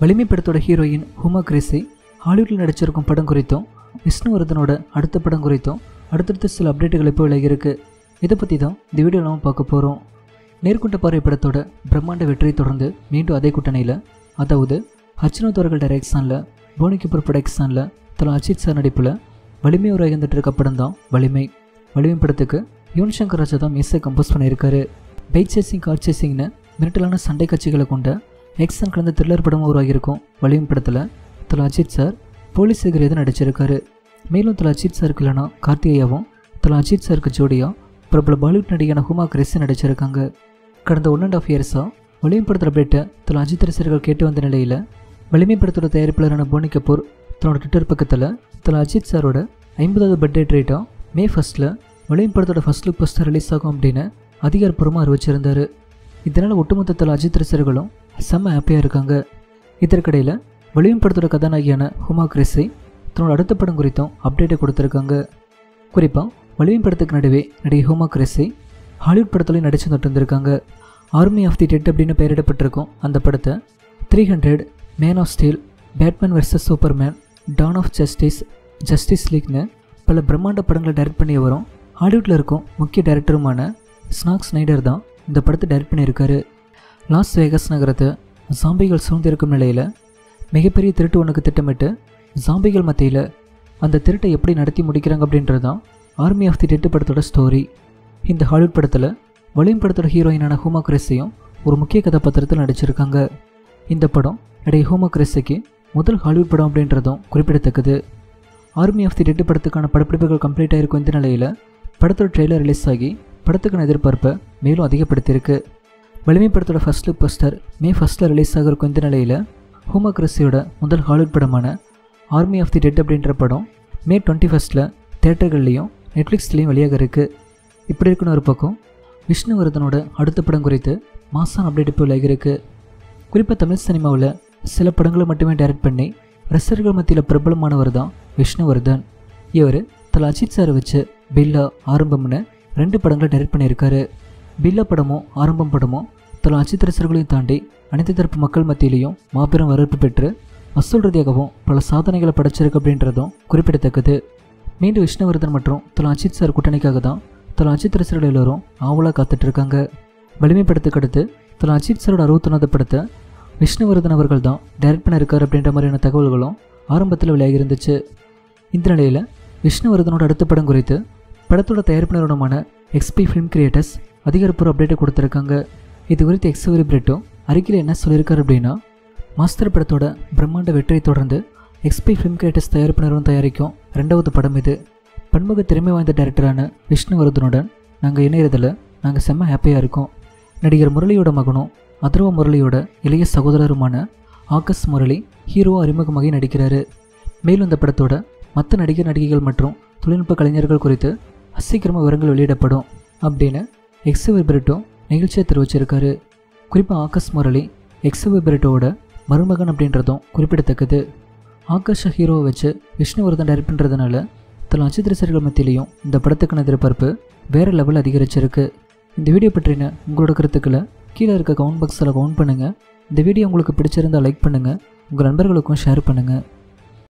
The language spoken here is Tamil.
வலிமை படத்தோட ஹீரோயின் ஹுமா கிரேசி ஹாலிவுட்டில் நடிச்சிருக்கும் படம் குறித்தும் விஷ்ணுவர்தனோட அடுத்த படம் குறித்தும் அடுத்தடுத்த சில அப்டேட்டுகள் இப்போ விலகிருக்கு இதை பற்றி தான் இந்த வீடியோ நம்ம பார்க்க போகிறோம் நேர்கொண்ட பார்வை படத்தோட பிரம்மாண்ட வெற்றியை தொடர்ந்து மீண்டும் அதே கூட்டணியில் அதாவது ஹச்னோத் அவர்கள் டைரக்ஷனில் போனி கபூர் ப்ரொடக்ஷனில் தலா அஜித் சார் நடிப்பில் வலிமை உருவாகிட்டு இருக்க படம் தான் வலிமை வலிமை படத்துக்கு யுவன் சங்கர் ராஜா தான் மியூசிக் கம்போஸ் பண்ணியிருக்காரு பைக் சேசிங் கார் சேசிங்னு மிரட்டலான சண்டை காட்சிகளை கொண்ட எக்ஸன் கலந்த த்ரில்லர் படமாக உருவாகியிருக்கும் வலிமை படத்தில் தலா அஜித் சார் போலீஸ் எதிரியாக நடிச்சிருக்காரு மேலும் தலா அஜித் சாருக்கு இல்லைனா கார்த்திகேயாவும் தலா அஜித் சாருக்கு ஜோடியாக பிரபல பாலிவுட் நடிகையான ஹுமா கிரேசி நடிச்சிருக்காங்க கடந்த ஒன் அண்ட் ஆஃப் இயர்ஸாக வலிமை படத்தில் அப்டேட்டை தலா அஜித் ரசிகர்கள் கேட்டு வந்த நிலையில் வலிமை படத்தோட தயாரிப்பாளரான போனி கபூர் தன்னோட ட்விட்டர் பக்கத்தில் தலா அஜித் சாரோட ஐம்பதாவது பர்த்டே ட்ரீட்டாக மே ஃபஸ்ட்டில் வலிமை படத்தோட ஃபஸ்ட் லுக் போஸ்டர் ரிலீஸ் ஆகும் அப்படின்னு அதிகாரப்பூர்வமாக அறிவிச்சிருந்தார் இதனால் ஒட்டுமொத்த தலா அஜித் ரசிகர்களும் செம்ம ஹாப்பியாக இருக்காங்க இதற்கிடையில் வலிமை படத்தோட கதாநாயகியான ஹுமா கிரேசி தன்னோட அடுத்த படம் குறித்தும் அப்டேட்டை கொடுத்துருக்காங்க குறிப்பாக வலிமை படத்துக்கு நடுவே நடிகை ஹுமா கிரேசி ஹாலிவுட் படத்துலையும் நடிச்சு வந்துட்டு வந்திருக்காங்க ஆர்மி ஆஃப் தி டெட் அப்படின்னு பெயரிடப்பட்டிருக்கும் அந்த படத்தை three hundred man of steel Batman versus Superman dawn of justice justice லீக்னு பல பிரம்மாண்ட படங்களை டைரக்ட் பண்ணி வரும் ஹாலிவுட்டில் இருக்கும் முக்கிய டைரக்டருமான ஸ்னாக் ஸ்னைடர் தான் இந்த படத்தை டைரக்ட் பண்ணியிருக்காரு லாஸ் வேகஸ் நகரத்தை ஜாம்பிகள் சூழ்ந்திருக்கும் நிலையில் மிகப்பெரிய திருட்டு ஒன்றுக்கு திட்டமிட்டு ஜாம்பிகள் மத்தியில் அந்த திருட்டை எப்படி நடத்தி முடிக்கிறாங்க அப்படின்றது தான் ஆர்மி ஆஃப் தி டெட்டு படத்தோட ஸ்டோரி இந்த ஹாலிவுட் படத்தில் வலியும் படத்தோட ஹீரோயினான ஹூமா கிரேசியும் ஒரு முக்கிய கதாபாத்திரத்தில் நடிச்சிருக்காங்க இந்த படம் நடிகை ஹூமா கிரேசிக்கு முதல் ஹாலிவுட் படம் அப்படின்றதும் குறிப்பிடத்தக்கது ஆர்மி ஆஃப் தி டெட்டு படத்துக்கான படப்பிடிப்புகள் கம்ப்ளீட் ஆகிருக்கும் இந்த நிலையில் படத்தோட ட்ரெய்லர் ரிலீஸ் ஆகி படத்துக்கான எதிர்பார்ப்பை மேலும் அதிகப்படுத்தியிருக்கு வலிமை படத்தோட ஃபர்ஸ்ட் லுக் போஸ்டர் மே ஃபஸ்ட்டில் ரிலீஸ் ஆகிருக்கும் இந்த நிலையில் ஹூமா கிரஸியோட முதல் ஹாலிவுட் படமான ஆர்மி ஆஃப் தி டெட் அப்படின்ற படம் மே டுவெண்ட்டி ஃபஸ்ட்டில் தேட்டர்கள்லேயும் நெட்ஃப்ளிக்ஸ்லேயும் வெளியாக இருக்குது இப்படி இருக்குன்னு ஒரு பக்கம் விஷ்ணுவர்தனோட அடுத்த படம் குறித்து மாசான் அப்டேட் இப்போ விலகிருக்கு குறிப்பாக தமிழ் சினிமாவில் சில படங்களை மட்டுமே டைரக்ட் பண்ணி ரசிகர்கள் மத்தியில் பிரபலமானவர் தான் விஷ்ணுவர்தன் இவர் தல அஜித் சாரை வச்சு பில்லா ஆரம்பம்னு ரெண்டு படங்களை டைரக்ட் பண்ணியிருக்காரு பில்லா படமும் ஆரம்பம் படமும் தல அஜித் ரசிகர்களையும் தாண்டி அனைத்து தரப்பு மக்கள் மத்தியிலையும் மாபெரும் வரவேற்பு பெற்று வசூல் ரீதியாகவும் பல சாதனைகளை படைச்சிருக்கு அப்படின்றதும் குறிப்பிடத்தக்கது மீண்டும் விஷ்ணுவர்தன் மற்றும் தல அஜித் சார் கூட்டணிக்காக தான் தல அஜித் ரசிகர்கள் எல்லோரும் ஆவலாக காத்துட்டு இருக்காங்க வலிமை படத்துக்கு அடுத்து தல அஜித் சாரோட அறுபத்தொன்னாவது படத்தை விஷ்ணுவர்தன் அவர்கள் தான் டைரக்ட் பண்ணியிருக்காரு அப்படின்ற மாதிரியான தகவல்களும் ஆரம்பத்தில் வெளியாகி இருந்துச்சு இந்த நிலையில் விஷ்ணுவர்தனோட அடுத்த படம் குறித்து படத்தோட தயாரிப்பு நிறுவனமான எக்ஸ்பி ஃபிலிம் கிரியேட்டர்ஸ் அதிகாரப்பூர்வ அப்டேட்டை கொடுத்துருக்காங்க இது குறித்து எக்ஸவரி பிரெட்டோ அறிக்கையில் என்ன சொல்லியிருக்காரு அப்படின்னா மாஸ்டர் படத்தோட பிரம்மாண்ட வெற்றியை தொடர்ந்து எக்ஸ்பி ஃபிலிம் கிரியேட்டர்ஸ் தயாரிப்பு நிறுவனம் தயாரிக்கும் ரெண்டாவது படம் இது பன்முக திறமை வாய்ந்த டைரக்டரான விஷ்ணுவர்தனுடன் நாங்கள் இணையறதில் நாங்கள் செம்ம ஹாப்பியாக இருக்கோம் நடிகர் முரளியோட மகனும் அதர்வ முரளியோட இளைய சகோதரருமான ஆகஸ் முரளி ஹீரோ அறிமுகமாகி நடிக்கிறாரு மேலும் இந்த படத்தோட மற்ற நடிகர் நடிகைகள் மற்றும் தொழில்நுட்ப கலைஞர்கள் குறித்து அசீக்கிரமாக விவரங்கள் வெளியிடப்படும் அப்படின்னு எக்ஸவர் பிரிட்டோ நிகழ்ச்சியை தெரிவிச்சிருக்காரு குறிப்பாக ஆகாஷ் முரளி எக்ஸவர் பிரிட்டோவோட மருமகன் அப்படின்றதும் குறிப்பிடத்தக்கது ஆகாஷ ஹீரோவை வச்சு விஷ்ணுவர்தன் டைரக்ட் பண்ணுறதுனால தல அஜித் ரசிகர்கள் மத்தியிலையும் இந்த படத்துக்கான எதிர்பார்ப்பு வேறு லெவல் அதிகரிச்சிருக்கு இந்த வீடியோ பற்றின உங்களோட கருத்துக்களை கீழே இருக்க கவுண்ட் பாக்ஸில் கவுண்ட் பண்ணுங்கள் இந்த வீடியோ உங்களுக்கு பிடிச்சிருந்தால் லைக் பண்ணுங்கள் உங்கள் நண்பர்களுக்கும் ஷேர் பண்ணுங்கள்